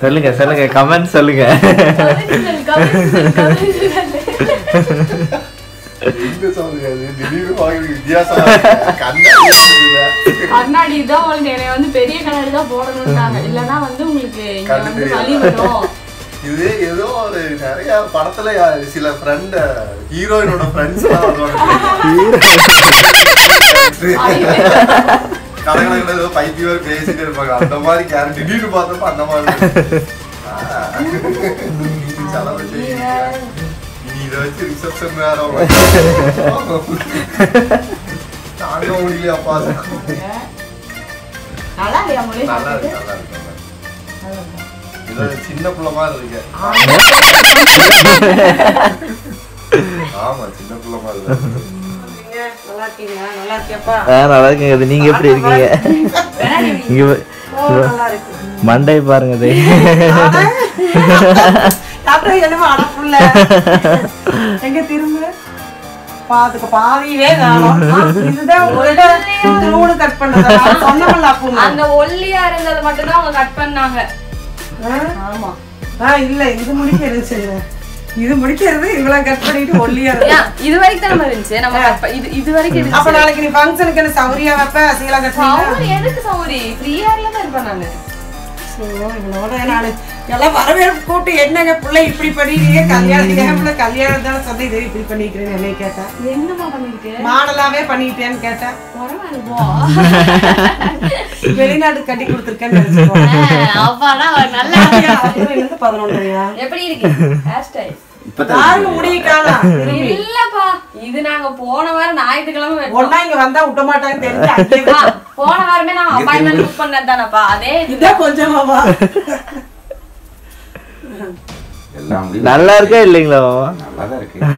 சொல்லுங்க சொல்லுங்க கமெண்ட் சொல்லுங்க கவிழ்கள், கவிழ்கள், கவிழ்கள். எங்க சொல்லுங்க இது திடீர்னு வாங்கி வித்தியாசமா இருக்கு. கண்ணாடி இருக்குதுல்ல. கண்ணாடி தான் உங்களுக்கு என்னை வந்து பெரிய கண்ணாடி தான் போடணும்ட்டாங்க இல்லைன்னா வந்து உங்களுக்கு இங்க கண்ணு வந்து தெரியாது. வலி வரும் இது ஏதோ ஒரு நிறைய படத்துல யா- சில ஃப்ரெண்ட் ஹீரோயினோட ஃப்ரெண்ட்ஸ் எல்லாம் வருவாங்க கடகடகட ஏதோ பைத்தியம் பேசிட்டே இருப்பாங்க அந்த மாதிரி கேரக்டர் திடீர்னு பார்த்தப்ப அந்த மாதிரி இருக்கு. ஆ. இது செலவு செய்யுங்க. இனி இதை வச்சு ரிசப்ஷன் வேற தாங்க முடியலையாப்பா நல்லா இல்லையா மொழி நல்லா இருக்கு நல்லா இருக்கு நல்லா இருக்கு. இது சின்ன பிள்ளை மாதிரி இருக்கு ஆமா சின்ன பிள்ளை மாதிரி இருக்கு நல்லா இருக்கீங்களா நல்லா இருக்கியாப்பா ஆ நல்லா இருக்குங்க இது நீங்க எப்படி இருக்கீங்க இங்க பா- ஓ நல்லா இருக்கு மண்டை பாருங்க இது டாக்டர் என்னமா அடப்புள்ள எங்க திரும்ப பாத்துக்க பாதியே காணோம் இதுதான் உங்கள்ட்ட நூடு கட் பண்ணதா சொன்னமல்ல அப்போ அந்த ஒல்லியா இருந்தது மட்டும் தான் அவங்க கட் பண்ணாங்க ஆமா ஆ இல்ல இது முடிக்கிறது செய்யணும் இது முடிக்கிறது இவ்வளவு கட் பண்ணிட்டு ஒல்லியா இருக்கு ஏன், இது வரைக்கும் தான் இருந்துச்சு நம்ம cut ப- இது இது வரைக்கும் அப்ப இருந்துச்சு நாளைக்கு நீ ஃபங்க்ஷனுக்கு என்ன சௌரியா வைப்ப சீலா கட் சௌரி எதுக்கு சௌரி ஃப்ரீயாரில தான் இருப்பேன் நானு இவளோட நானு எல்லாம் வரவேற்பு கூட்டு என்னங்க பிள்ளை இப்படி பண்ணிட்டீங்க கல்யாணம் என் பிள்ளை கல்யாணம் தானே சொந்த இது இப்படி பண்ணிக்கிறேன்னு என்னை கேட்டா என்னமா பண்ணிருக்கு மாடலாவே பண்ணிட்டேன்னு கேட்டா பரவாயில்ல போ வெளிநாடு கட்டி கொடுத்துருக்கேன்னு நினைச்சுக்கோ அப்பாடா நல்லா இருந்து பதினொன்றையா எப்படி இருக்கு ஹேர் ஸ்டைல் யாருங்க முடிய காணோம் திரும்பி இல்லப்பா இது நாங்க போன வாரம் ஞாயிற்றுக்கிழமை வெட்டோம். ஒன்னா இங்க வந்தா விட்ட மாட்டாங்கன்னு தெரிஞ்சு அங்கேயே ஆ, போன வாரமே நான் அப்பாயின்மெண்ட் புக் பண்ணது தானப்பா அதே இதான் கொஞ்சமாவா எல்லாம் முடிவு நல்லா இருக்கா இல்லைங்களா நல்லா தான் இருக்கு